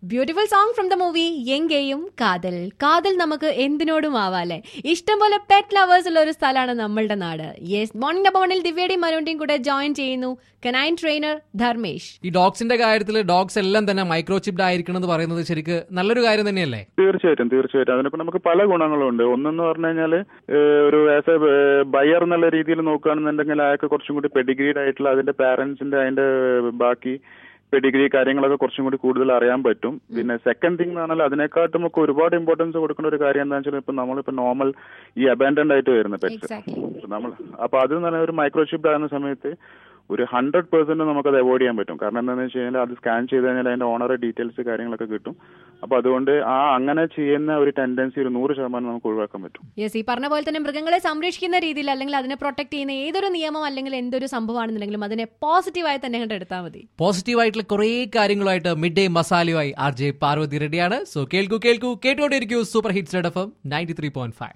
beautiful song from the movie Engeyum Kadhal കാതൽ നമുക്ക് എന്തിനോടും ആവാല്ലേ ഇഷ്ടംപോലെ പെറ്റ് ലവേഴ്സ് ഉള്ള ഒരു സ്ഥലമാണ് നമ്മളുടെ നാട് യെസ് മോർണിംഗ് നമ്പർ വണ്ണിൽ ദിവ്യയുടെയും മനുവിന്റെയും കൂടെ ജോയിൻ ചെയ്യുന്നു കനൈൻ ട്രെയിനർ ധർമ്മേഷ് ഈ ഡോഗ്സിന്റെ കാര്യത്തിൽ ഡോഗ്സ് എല്ലാം തന്നെ മൈക്രോചിപ്ഡ് ആയിരിക്കണം എന്ന് പറയുന്നത് ശരിക്ക് നല്ലൊരു കാര്യം തന്നെയല്ലേ തീർച്ചയായിട്ടും തീർച്ചയായിട്ടും അതിനിപ്പോ നമുക്ക് പല ഗുണങ്ങളും ഉണ്ട് ഒന്നെന്ന് പറഞ്ഞു കഴിഞ്ഞാൽ ഒരു ആസ് എ ബയർ എന്നുള്ള രീതിയിൽ നോക്കുകയാണെന്നുണ്ടെങ്കിൽ അയാൾക്ക് കുറച്ചും കൂടി പെഡിഗ്രീഡ് ആയിട്ടുള്ള അതിന്റെ പാരന്റ്സിന്റെ അതിന്റെ ബാക്കി പെഡിഗ്രി കാര്യങ്ങളൊക്കെ കുറച്ചും കൂടി കൂടുതൽ അറിയാൻ പറ്റും പിന്നെ സെക്കൻഡ് തിങ് എന്ന് പറഞ്ഞാൽ അതിനെക്കാട്ടും നമുക്ക് ഒരുപാട് ഇമ്പോർട്ടൻസ് കൊടുക്കുന്ന ഒരു കാര്യം എന്താണെന്ന് വെച്ചാൽ ഇപ്പൊ നമ്മളിപ്പോ നോർമൽ ഈ അബാൻഡൻഡ് ആയിട്ട് വരുന്ന പെറ്റ്സ് എക്സാക്ട്ലി നമ്മൾ അപ്പൊ അത് എന്ന് പറഞ്ഞാൽ ഒരു മൈക്രോചിപ്ഡ് ആകുന്ന സമയത്ത് ഒരു ഹൺഡ്രഡ് പെർസെന്റ് നമുക്കത് അവോയ്ഡ് ചെയ്യാൻ പറ്റും കാരണം എന്താണെന്ന് വെച്ച് കഴിഞ്ഞാൽ അത് സ്കാൻ ചെയ്ത് കഴിഞ്ഞാൽ അതിന്റെ ഓണർ ഡീറ്റെയിൽസ് കാര്യങ്ങളൊക്കെ കിട്ടും അപ്പൊ അതുകൊണ്ട് ആ അങ്ങനെ ചെയ്യുന്ന ഒരു ടെൻഡൻസി ഒരു നൂറ് ശതമാനം നമുക്ക് ഒഴിവാക്കാൻ പറ്റും യെസ് ഈ പറഞ്ഞ പോലെ തന്നെ മൃഗങ്ങളെ സംരക്ഷിക്കുന്ന രീതിയിൽ അല്ലെങ്കിൽ അതിനെ പ്രൊട്ടക്ട് ചെയ്യുന്ന ഏതൊരു നിയമം അല്ലെങ്കിൽ എന്തൊരു സംഭവമാണെന്നുണ്ടെങ്കിലും അതിനെ പോസിറ്റീവായി തന്നെ കണ്ട് എടുത്താൽ മതി പോസിറ്റീവായിട്ടുള്ള കുറേ കാര്യങ്ങളുമായിട്ട് മിഡ് ഡേ മസാലയുമായി ആർ ജെ പാർവതി റെഡിയാണ് സോ കേൾക്കൂ കേൾക്കൂ കേട്ടോണ്ടിരിക്കൂ super hits F M ninety three point five